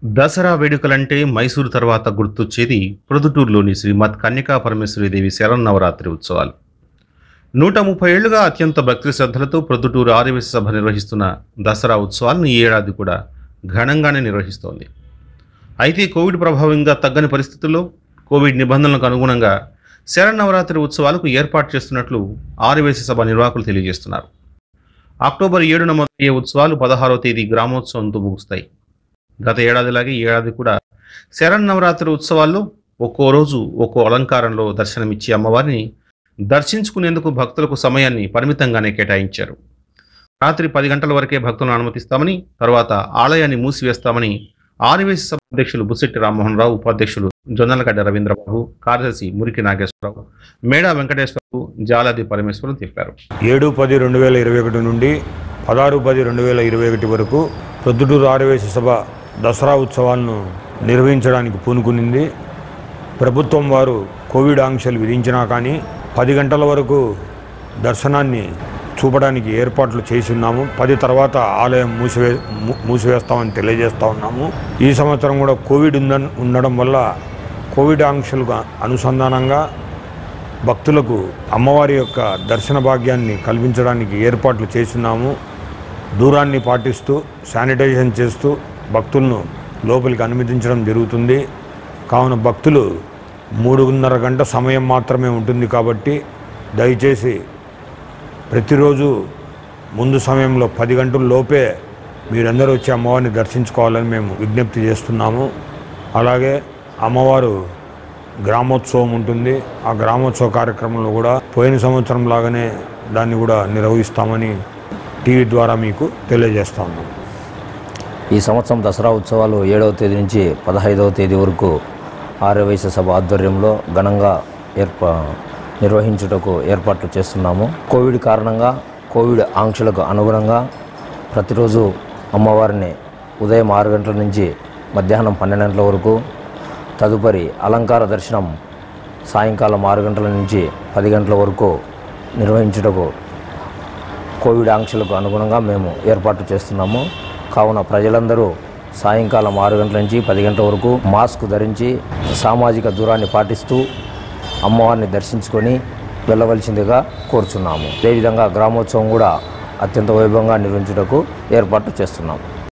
దసరా వేడుకలంటే మైసూరు తర్వాత గుర్తొచ్చేది ప్రొద్దుటూరులోని శ్రీమద్ కన్యకా పరమేశ్వరీదేవి శరన్నవరాత్రి ఉత్సవాలు నూట ముప్పై ఏళ్లుగా అత్యంత భక్తి శ్రద్ధలతో ప్రొద్దుటూరు ఆదివాసీ సభ నిర్వహిస్తున్న దసరా ఉత్సవాలను ఈ ఏడాది కూడా ఘనంగానే నిర్వహిస్తోంది అయితే కోవిడ్ ప్రభావంగా తగ్గని పరిస్థితుల్లో కోవిడ్ నిబంధనలకు అనుగుణంగా శరన్నవరాత్రి ఉత్సవాలకు ఏర్పాటు చేస్తున్నట్లు ఆదివాసీ సభ నిర్వాహకులు తెలియజేస్తున్నారు అక్టోబర్ ఏడున మొదలయ్యే ఉత్సవాలు పదహారవ తేదీ గ్రామోత్సవంతో ముగుస్తాయి గత ఏడాదిలాగే ఈ ఏడాది కూడా శరన్నవరాత్రి ఉత్సవాల్లో ఒక్కో రోజు ఒక్కో అలంకారంలో దర్శనమిచ్చి అమ్మవారిని దర్శించుకునేందుకు భక్తులకు సమయాన్ని పరిమితంగానే కేటాయించారు రాత్రి పది గంటల వరకే భక్తులను అనుమతిస్తామని తర్వాత ఆలయాన్ని మూసివేస్తామని ఆదివేశ సభ అధ్యక్షులు బుసిట్టి రామ్మోహన్ రావు ఉపాధ్యక్షులు జొన్నలగడ్డ రవీంద్రబాబు కార్యదర్శి మురికి నాగేశ్వరరావు మేడా వెంకటేశ్వరరావు జాలాది పరమేశ్వరం చెప్పారు ఏడు పది రెండు వేల ఇరవై ఒకటి నుండి పదహారు పది రెండు వేల ఇరవై ఒకటి వరకు ప్రొద్దుటూరు ఆర్యవేశ సభ దసరా ఉత్సవాలను నిర్వహించడానికి పూనుకునింది ప్రభుత్వం వారు కోవిడ్ ఆంక్షలు విధించినా కానీ పది గంటల వరకు దర్శనాన్ని చూపడానికి ఏర్పాట్లు చేసి ఉన్నాము పది తర్వాత ఆలయం మూసివే మూ- మూసివేస్తామని తెలియజేస్తా ఉన్నాము ఈ సంవత్సరం కూడా కోవిడ్ ఉంద ఉండడం వల్ల కోవిడ్ ఆంక్షలకు అనుసంధానంగా భక్తులకు అమ్మవారి యొక్క దర్శన భాగ్యాన్ని కల్పించడానికి ఏర్పాట్లు చేస్తున్నాము దూరాన్ని పాటిస్తూ శానిటైజేషన్ చేస్తూ భక్తులను లోపలికి అనుమతించడం జరుగుతుంది కావున భక్తులు మూడున్నర గంట సమయం మాత్రమే ఉంటుంది కాబట్టి దయచేసి ప్రతిరోజు ముందు సమయంలో పది గంటల లోపే మీరందరూ వచ్చి అమ్మవారిని దర్శించుకోవాలని మేము విజ్ఞప్తి చేస్తున్నాము అలాగే అమ్మవారు గ్రామోత్సవం ఉంటుంది ఆ గ్రామోత్సవ కార్యక్రమంలో కూడా పోయిన సంవత్సరం లాగానే దాన్ని కూడా నిర్వహిస్తామని టీవీ ద్వారా మీకు తెలియజేస్తా ఉన్నాం ఈ సంవత్సరం దసరా ఉత్సవాలు ఏడవ తేదీ నుంచి పదహైదవ తేదీ వరకు ఆర్యవైశ్య సభ ఆధ్వర్యంలో ఘనంగా ఏర్పా నిర్వహించుటకు ఏర్పాట్లు చేస్తున్నాము కోవిడ్ కారణంగా కోవిడ్ ఆంక్షలకు అనుగుణంగా ప్రతిరోజు అమ్మవారిని ఉదయం ఆరు గంటల నుంచి మధ్యాహ్నం పన్నెండు గంటల వరకు తదుపరి అలంకార దర్శనం సాయంకాలం ఆరు గంటల నుంచి పది గంటల వరకు నిర్వహించుటకు కోవిడ్ ఆంక్షలకు అనుగుణంగా మేము ఏర్పాటు చేస్తున్నాము కావున ప్రజలందరూ సాయంకాలం ఆరు గంటల నుంచి పది గంటల వరకు మాస్క్ ధరించి సామాజిక దూరాన్ని పాటిస్తూ అమ్మవారిని దర్శించుకొని వెళ్ళవలసిందిగా కోరుచున్నాము అదేవిధంగా గ్రామోత్సవం కూడా అత్యంత వైభవంగా నిర్వహించుటకు ఏర్పాటు చేస్తున్నాము